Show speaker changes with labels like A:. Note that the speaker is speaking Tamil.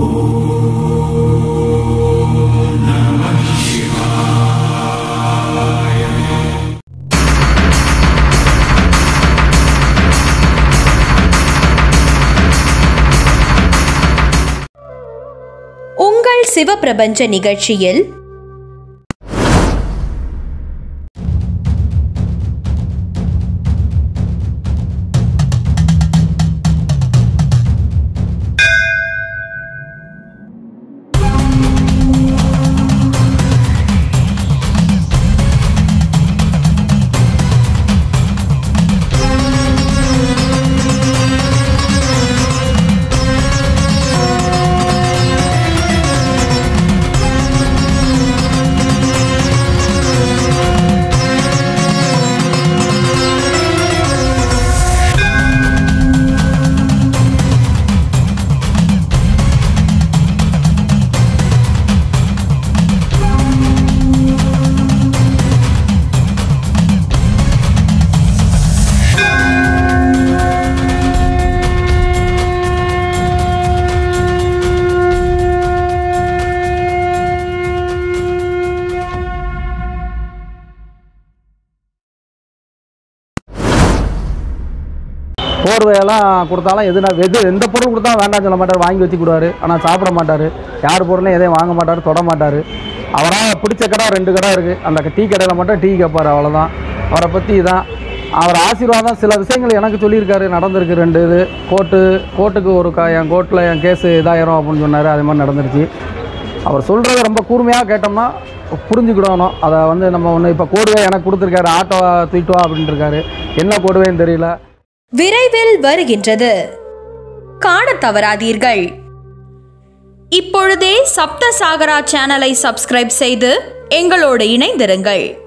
A: உங்கள் சிவப்பிரபஞ்ச நிகழ்ச்சியில்
B: போர்வையெல்லாம் கொடுத்தாலும் எதுனா எது எந்த பொருள் கொடுத்தாலும் வேண்டாம்னு சொல்ல மாட்டார் வாங்கி வச்சு கொடுவாரு ஆனால் சாப்பிட மாட்டார் யார் பொருளையும் எதையும் வாங்க மாட்டார் தொட மாட்டார் அவராக பிடிச்ச கடை ரெண்டு கடை இருக்குது அந்த டீ கடையில் மட்டும் டீ கேட்பார் அவ்வளோதான் அவரை பற்றி இதான் அவர் ஆசீர்வாதம் சில விஷயங்கள் எனக்கு சொல்லியிருக்காரு நடந்திருக்கு ரெண்டு இது கோர்ட்டு கோர்ட்டுக்கு ஒரு க என் கோர்ட்டில் என் கேஸு இதாயிரும் அப்படின்னு சொன்னார் அதே மாதிரி நடந்துருச்சு அவர் சொல்கிறத ரொம்ப கூர்மையாக கேட்டோம்னா புரிஞ்சுக்கிடணும் அதை வந்து நம்ம ஒன்று இப்போ கோடுவே எனக்கு கொடுத்துருக்காரு ஆட்டோ தூக்கிட்டு வா அப்படின்ட்டு இருக்காரு என்ன கோடுவேன்னு தெரியல
A: விரைவில் வருகின்றது காணத் தவறாதீர்கள் இப்பொழுதே சப்த சாகரா சேனலை சப்ஸ்கிரைப் செய்து எங்களோடு இணைந்திருங்கள்